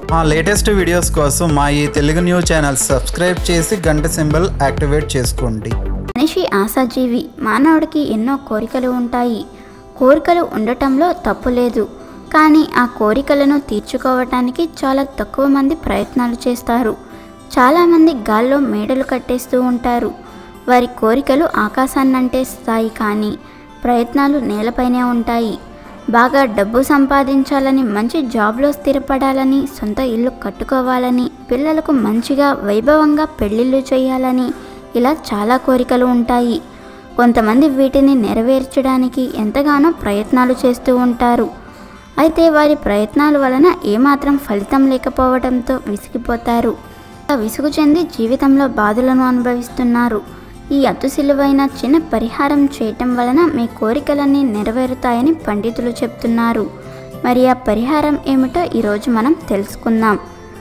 మా latest videos కోసం మా ఈ తెలుగు న్యూస్ ఛానల్ సబ్స్క్రైబ్ చేసి గంట సింబల్ యాక్టివేట్ చేసుకోండి మనిషి ఆశాజీవి మానవుడికి ఎన్నో కోరికలు ఉంటాయి కోరికలు ఉండటంలో తప్పు లేదు కానీ ఆ కోరికలను తీర్చుకోవటానికి చాలా తక్కువ మంది ప్రయత్నాలు చేస్తారు చాలామంది గాల్లో మేడలు కట్టేస్తూ ఉంటారు వారి కోరికలు ఆకాశాన్నంటే స్థాయి కానీ ప్రయత్నాలు నేలపైనే ఉంటాయి బాగా డబ్బు సంపాదించాలని మంచి జాబ్లో స్థిరపడాలని సొంత ఇల్లు కట్టుకోవాలని పిల్లలకు మంచిగా వైభవంగా పెళ్ళిళ్ళు చేయాలని ఇలా చాలా కోరికలు ఉంటాయి కొంతమంది వీటిని నెరవేర్చడానికి ఎంతగానో ప్రయత్నాలు చేస్తూ ఉంటారు అయితే వారి ప్రయత్నాల వలన ఏమాత్రం ఫలితం లేకపోవడంతో విసిగిపోతారు ఇలా విసుగు చెంది జీవితంలో బాధలను అనుభవిస్తున్నారు ఈ అతుసిలువైన చిన్న పరిహారం చేయటం వలన మీ కోరికలన్నీ నెరవేరుతాయని పండితులు చెప్తున్నారు మరి ఆ పరిహారం ఏమిటో ఈరోజు మనం తెలుసుకుందాం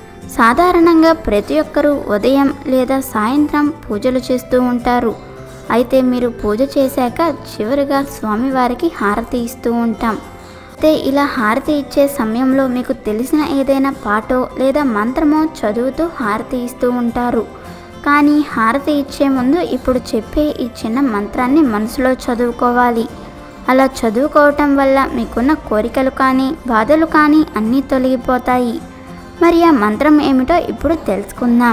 సాధారణంగా ప్రతి ఒక్కరూ ఉదయం లేదా సాయంత్రం పూజలు చేస్తూ ఉంటారు అయితే మీరు పూజ చేశాక చివరిగా స్వామివారికి హారతి ఇస్తూ ఉంటాం అయితే ఇలా హారతి ఇచ్చే సమయంలో మీకు తెలిసిన ఏదైనా పాటో లేదా మంత్రమో చదువుతూ హారతి ఇస్తూ ఉంటారు కానీ హారతి ఇచ్చే ముందు ఇప్పుడు చెప్పే ఈ చిన్న మంత్రాన్ని మనసులో చదువుకోవాలి అలా చదువుకోవటం వల్ల మీకున్న కోరికలు కానీ బాధలు కానీ అన్నీ తొలగిపోతాయి మరి ఆ మంత్రం ఏమిటో ఇప్పుడు తెలుసుకుందాం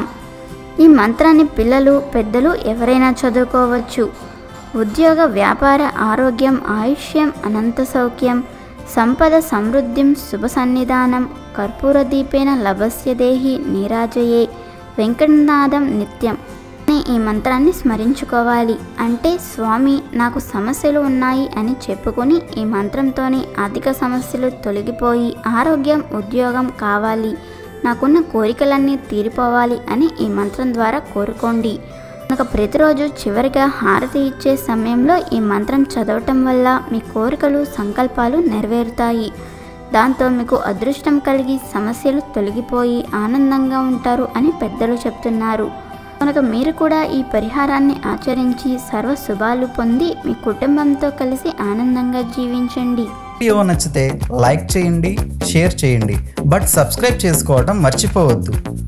ఈ మంత్రాన్ని పిల్లలు పెద్దలు ఎవరైనా చదువుకోవచ్చు ఉద్యోగ వ్యాపార ఆరోగ్యం ఆయుష్యం అనంత సౌఖ్యం సంపద సమృద్ధిం శుభ సన్నిధానం కర్పూర దీపేన లభస్య దేహి నీరాజయే వెంకటనాథం నిత్యం అని ఈ మంత్రాన్ని స్మరించుకోవాలి అంటే స్వామి నాకు సమస్యలు ఉన్నాయి అని చెప్పుకొని ఈ మంత్రంతోని ఆర్థిక సమస్యలు తొలగిపోయి ఆరోగ్యం ఉద్యోగం కావాలి నాకున్న కోరికలన్నీ తీరిపోవాలి అని ఈ మంత్రం ద్వారా కోరుకోండి కనుక ప్రతిరోజు చివరిగా హారతి ఇచ్చే సమయంలో ఈ మంత్రం చదవటం వల్ల మీ కోరికలు సంకల్పాలు నెరవేరుతాయి దాంతో మీకు అదృష్టం కలిగి సమస్యలు తొలగిపోయి ఆనందంగా ఉంటారు అని పెద్దలు చెప్తున్నారు కనుక మీరు కూడా ఈ పరిహారాన్ని ఆచరించి సర్వ శుభాలు పొంది మీ కుటుంబంతో కలిసి ఆనందంగా జీవించండి వీడియో నచ్చితే లైక్ చేయండి షేర్ చేయండి బట్ సబ్స్క్రైబ్ చేసుకోవడం మర్చిపోవద్దు